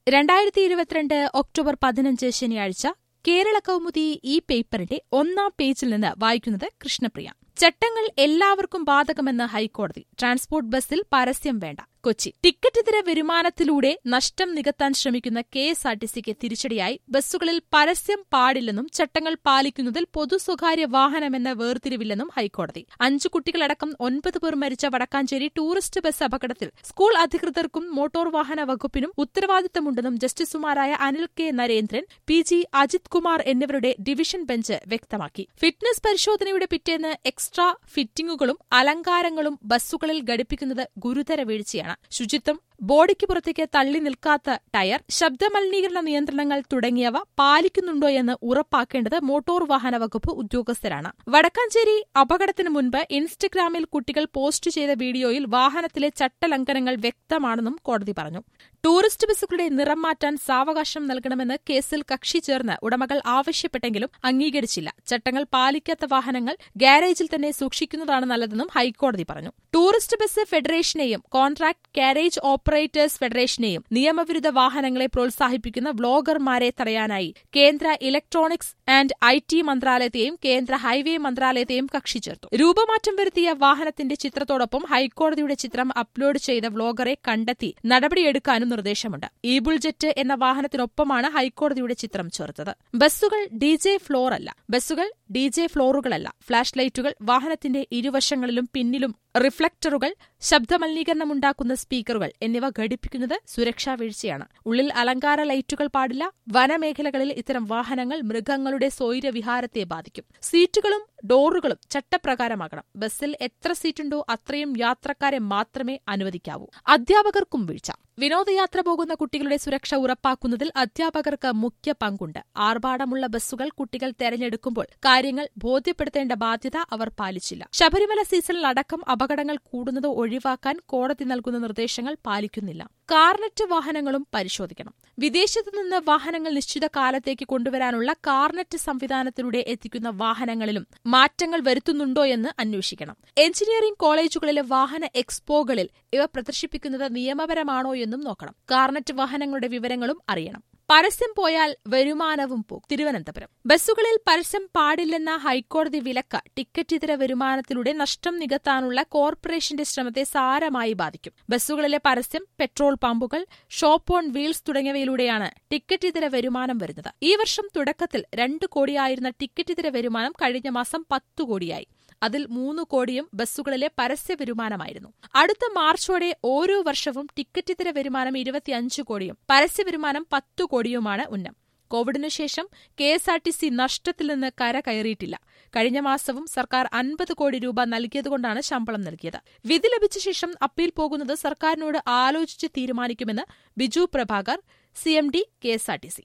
രണ്ടായിരത്തി ഇരുപത്തിരണ്ട് ഒക്ടോബർ പതിനഞ്ച് ശനിയാഴ്ച കേരള കൗമുദി ഈ പേപ്പറിന്റെ ഒന്നാം പേജിൽ നിന്ന് വായിക്കുന്നത് കൃഷ്ണപ്രിയ ചട്ടങ്ങൾ എല്ലാവർക്കും ബാധകമെന്ന് ഹൈക്കോടതി ട്രാൻസ്പോർട്ട് ബസ്സിൽ പരസ്യം വേണ്ട കൊച്ചി ടിക്കറ്റിതര വരുമാനത്തിലൂടെ നഷ്ടം നികത്താൻ ശ്രമിക്കുന്ന കെ എസ് ആർ ടി സിക്ക് തിരിച്ചടിയായി ബസ്സുകളിൽ പരസ്യം പാടില്ലെന്നും ചട്ടങ്ങൾ പാലിക്കുന്നതിൽ പൊതു സ്വകാര്യ വാഹനമെന്ന വേർതിരിവില്ലെന്നും ഹൈക്കോടതി അഞ്ചു കുട്ടികളടക്കം ഒൻപത് പേർ മരിച്ച വടക്കാഞ്ചേരി ടൂറിസ്റ്റ് ബസ് അപകടത്തിൽ സ്കൂൾ അധികൃതർക്കും മോട്ടോർ വാഹന വകുപ്പിനും ഉത്തരവാദിത്തമുണ്ടെന്നും ജസ്റ്റിസുമാരായ Anil K Narendran P G Ajith Kumar എന്നിവരുടെ ഡിവിഷൻ ബെഞ്ച് വ്യക്തമാക്കി ഫിറ്റ്നസ് പരിശോധനയുടെ പിറ്റേന്ന് എക്സ്ട്രാ ഫിറ്റിംഗുകളും അലങ്കാരങ്ങളും ബസ്സുകളിൽ ഘടിപ്പിക്കുന്നത് ഗുരുതര വീഴ്ചയാണ് ശുചിത്വം ബോഡിക്ക് പുറത്തേക്ക് തള്ളി നിൽക്കാത്ത ടയർ ശബ്ദമലിനീകരണ നിയന്ത്രണങ്ങൾ തുടങ്ങിയവ പാലിക്കുന്നുണ്ടോയെന്ന് ഉറപ്പാക്കേണ്ടത് മോട്ടോർ വാഹന വകുപ്പ് ഉദ്യോഗസ്ഥരാണ് വടക്കാഞ്ചേരി അപകടത്തിന് മുൻപ് ഇൻസ്റ്റഗ്രാമിൽ കുട്ടികൾ പോസ്റ്റ് ചെയ്ത വീഡിയോയിൽ വാഹനത്തിലെ ചട്ടലംഘനങ്ങൾ വ്യക്തമാണെന്നും കോടതി പറഞ്ഞു ടൂറിസ്റ്റ് ബസ്സുകളുടെ നിറം മാറ്റാൻ സാവകാശം നൽകണമെന്ന് കേസിൽ കക്ഷി ചേർന്ന് ഉടമകൾ ആവശ്യപ്പെട്ടെങ്കിലും അംഗീകരിച്ചില്ല ചട്ടങ്ങൾ പാലിക്കാത്ത വാഹനങ്ങൾ ഗാരേജിൽ തന്നെ സൂക്ഷിക്കുന്നതാണ് നല്ലതെന്നും ഹൈക്കോടതി പറഞ്ഞു ടൂറിസ്റ്റ് ബസ് ഫെഡറേഷനെയും കോൺട്രാക്ട് കാരേജ് ഓപ്പറേറ്റേഴ്സ് ഫെഡറേഷനെയും നിയമവിരുദ്ധ വാഹനങ്ങളെ പ്രോത്സാഹിപ്പിക്കുന്ന വ്ളോഗർമാരെ തടയാനായി കേന്ദ്ര ഇലക്ട്രോണിക്സ് ആൻഡ് ഐ ടി മന്ത്രാലയത്തെയും കേന്ദ്ര ഹൈവേ മന്ത്രാലയത്തെയും കക്ഷി ചേർത്തു രൂപമാറ്റം വരുത്തിയ വാഹനത്തിന്റെ ചിത്രത്തോടൊപ്പം ഹൈക്കോടതിയുടെ ചിത്രം അപ്ലോഡ് ചെയ്ത വ്ളോഗറെ കണ്ടെത്തി നടപടിയെടുക്കാനും നിർദ്ദേശമുണ്ട് ഈ ബുൾജെറ്റ് എന്ന വാഹനത്തിനൊപ്പമാണ് ഹൈക്കോടതിയുടെ ചിത്രം ചേർത്തത് ബസ്സുകൾ ഡി ജെ ഫ്ലോർ അല്ല ബസ്സുകൾ ഡി ജെ ഫ്ലോറുകളല്ല ഫ്ളാഷ് ലൈറ്റുകൾ വാഹനത്തിന്റെ ഇരുവശങ്ങളിലും പിന്നിലും റിഫ്ലക്ടറുകൾ ശബ്ദമലിനീകരണമുണ്ടാക്കുന്ന സ്പീക്കറുകൾ എന്നിവ ഘടിപ്പിക്കുന്നത് സുരക്ഷാ വീഴ്ചയാണ് ഉള്ളിൽ അലങ്കാര ലൈറ്റുകൾ പാടില്ല വനമേഖലകളിൽ ഇത്തരം വാഹനങ്ങൾ മൃഗങ്ങളുടെ സ്വൈരവിഹാരത്തെ ബാധിക്കും സീറ്റുകളും ഡോറുകളും ചട്ടപ്രകാരമാകണം ബസ്സിൽ എത്ര സീറ്റുണ്ടോ അത്രയും യാത്രക്കാരെ മാത്രമേ അനുവദിക്കാവൂ അധ്യാപകർക്കും വീഴ്ച വിനോദയാത്ര പോകുന്ന കുട്ടികളുടെ സുരക്ഷ ഉറപ്പാക്കുന്നതിൽ അധ്യാപകർക്ക് മുഖ്യ പങ്കുണ്ട് ആർഭാടമുള്ള ബസ്സുകൾ കുട്ടികൾ തെരഞ്ഞെടുക്കുമ്പോൾ കാര്യങ്ങൾ ബോധ്യപ്പെടുത്തേണ്ട ബാധ്യത അവർ പാലിച്ചില്ല ശബരിമല സീസണിൽ അടക്കം അപകടങ്ങൾ കൂടുന്നത് ഒഴിവാക്കാൻ കോടതി നൽകുന്ന നിർദ്ദേശങ്ങൾ പാലിക്കുന്നില്ല കാർനെറ്റ് വാഹനങ്ങളും പരിശോധിക്കണം വിദേശത്തു നിന്ന് വാഹനങ്ങൾ നിശ്ചിത കാലത്തേക്ക് കൊണ്ടുവരാനുള്ള കാർനെറ്റ് സംവിധാനത്തിലൂടെ എത്തിക്കുന്ന വാഹനങ്ങളിലും മാറ്റങ്ങൾ വരുത്തുന്നുണ്ടോയെന്ന് അന്വേഷിക്കണം എഞ്ചിനീയറിംഗ് കോളേജുകളിലെ വാഹന എക്സ്പോകളിൽ ഇവ പ്രദർശിപ്പിക്കുന്നത് നിയമപരമാണോ എന്നും നോക്കണം കാർനെറ്റ് വാഹനങ്ങളുടെ വിവരങ്ങളും അറിയണം പരസ്യം പോയാൽ വരുമാനവും പോകും തിരുവനന്തപുരം ബസ്സുകളിൽ പരസ്യം പാടില്ലെന്ന ഹൈക്കോടതി വിലക്ക് ടിക്കറ്റ് ഇതര വരുമാനത്തിലൂടെ നഷ്ടം നികത്താനുള്ള കോർപ്പറേഷന്റെ ശ്രമത്തെ സാരമായി ബാധിക്കും ബസ്സുകളിലെ പരസ്യം പെട്രോൾ പമ്പുകൾ ഷോപ്പ് ഓൺ വീൽസ് തുടങ്ങിയവയിലൂടെയാണ് ടിക്കറ്റ് ഇതര വരുമാനം വരുന്നത് ഈ വർഷം തുടക്കത്തിൽ രണ്ട് കോടിയായിരുന്ന ടിക്കറ്റ് ഇതര വരുമാനം കഴിഞ്ഞ മാസം പത്തു കോടിയായി അതിൽ മൂന്ന് കോടിയും ബസ്സുകളിലെ പരസ്യ വരുമാനമായിരുന്നു അടുത്ത മാർച്ചോടെ ഓരോ വർഷവും ടിക്കറ്റ് ഇതര വരുമാനം ഇരുപത്തിയഞ്ച് കോടിയും പരസ്യ വരുമാനം പത്തു കോടിയുമാണ് ഉന്നം കോവിഡിനു ശേഷം K S R T C നഷ്ടത്തിൽ നിന്ന് കര കയറിയിട്ടില്ല കഴിഞ്ഞ മാസവും സർക്കാർ അൻപത് കോടി രൂപ നൽകിയതുകൊണ്ടാണ് ശമ്പളം നൽകിയത് വിധി ലഭിച്ച ശേഷം അപ്പീൽ പോകുന്നത് സർക്കാരിനോട് ആലോചിച്ച് തീരുമാനിക്കുമെന്ന് Biju Prabhakar C M D K S R T C